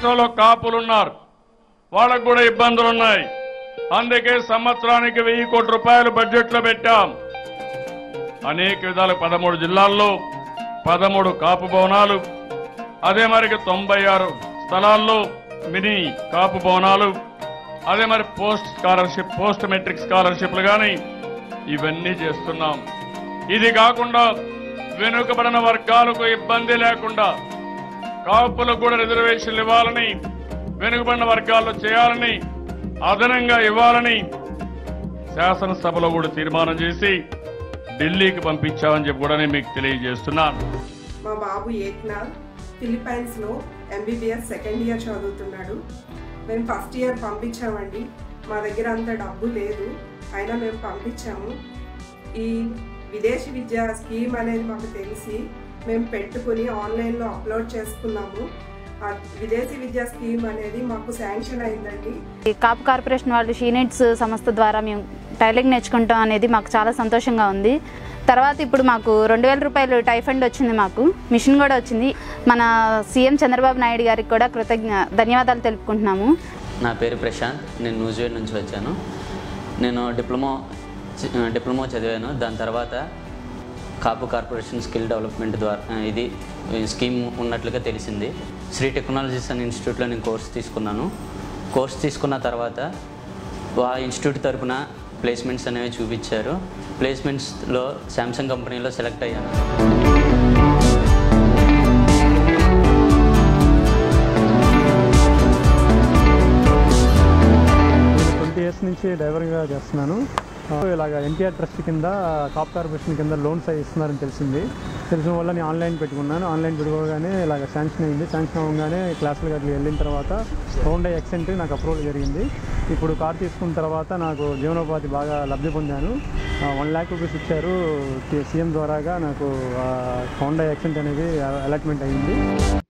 రాష్ట్రంలో కాపులు ఉన్నారు వాళ్ళకు కూడా ఇబ్బందులు ఉన్నాయి అందుకే సంవత్సరానికి వెయ్యి కోట్ల రూపాయలు బడ్జెట్లో పెట్టాం అనేక విధాలు పదమూడు జిల్లాల్లో పదమూడు కాపు భవనాలు అదే మరికి తొంభై ఆరు స్థలాల్లో మినీ కాపు భవనాలు అదే మరి పోస్ట్ స్కాలర్షిప్ పోస్ట్ మెట్రిక్ స్కాలర్షిప్లు కానీ ఇవన్నీ చేస్తున్నాం ఇది కాకుండా వెనుకబడిన వర్గాలకు ఇబ్బంది లేకుండా కాపులకు కూడా రిజర్వేషన్లు ఇవ్వాలని వెనుకబడిన వర్గాల్లో చేయాలని అదనంగా ఇవ్వాలని శాసనసభలో కూడా తీర్మానం చేసి ఢిల్లీకి పంపించామని చెప్పి కూడా నేను మీకు తెలియజేస్తున్నాను మా బాబు ఏక్నాథ్ ఫిలిప్పైన్స్లో ఎంబీబీఎస్ సెకండ్ ఇయర్ చదువుతున్నాడు మేము ఫస్ట్ ఇయర్ పంపించామండి మా దగ్గర అంత డబ్బు లేదు అయినా మేము పంపించాము ఈ విదేశీ విద్యా స్కీమ్ అనేది మాకు తెలిసి మేము పెట్టుకుని ఆన్లైన్లో అప్లోడ్ చేసుకున్నాము ఆ విదేశీ విద్యా స్కీమ్ అనేది మాకు శాంక్షన్ అయిందండి ఈ కాపు కార్పొరేషన్ వాళ్ళు షీనిట్స్ సంస్థ ద్వారా మేము టైలింగ్ నేర్చుకుంటాం అనేది మాకు చాలా సంతోషంగా ఉంది తర్వాత ఇప్పుడు మాకు రెండు వేల రూపాయలు టైఫండ్ వచ్చింది మాకు మిషన్ కూడా వచ్చింది మన సీఎం చంద్రబాబు నాయుడు గారికి కూడా కృతజ్ఞ ధన్యవాదాలు తెలుపుకుంటున్నాము నా పేరు ప్రశాంత్ నేను న్యూజిలాండ్ నుంచి వచ్చాను నేను డిప్లొమా చి- డిప్లొమా చదివాను దాని తర్వాత కాపు కార్పొరేషన్ స్కిల్ డెవలప్మెంట్ ద్వారా ఆ, ఇది ఈ స్కీమ్ ఉన్నట్లుగా తెలిసింది శ్రీ టెక్నాలజీస్ అనే ఇన్స్టిట్యూట్లో నేను కోర్స్ తీసుకున్నాను కోర్స్ తీసుకున్న తర్వాత ఆ ఇన్స్టిట్యూట్ తరపున ప్లేస్మెంట్స్ అనేవి చూపించారు ప్లేస్మెంట్స్లో శాంసంగ్ కంపెనీలో సెలెక్ట్ అయ్యాను నేను ట్వంటీ ఇయర్స్ నుంచి డ్రైవర్గా చేస్తున్నాను ఆ, ఇలాగ ఎన్టీఆర్ ట్రస్ట్ కింద కాప్ కార్పొరేషన్ కింద లోన్స్ అవి ఇస్తున్నారని తెలిసింది తెలిసిన వల్ల నేను ఆన్లైన్ పెట్టుకున్నాను ఆన్లైన్ పెట్టుకోగానే ఇలాగ శాంక్షన్ అయింది శాంక్షన్ అవ్వగానే క్లాసులు గట్ల వెళ్ళిన తర్వాత హోండా ఎక్సెంట్ నాకు అప్రూవల్ జరిగింది ఇప్పుడు కార్ తీసుకున్న తర్వాత నాకు జీవనోపాధి బాగా లబ్ధి పొందాను వన్ ల్యాక్ రూపీస్ ఇచ్చారు సీఎం ద్వారాగా నాకు హోండా ఎక్సెంట్ అనేది అలాట్మెంట్ అయింది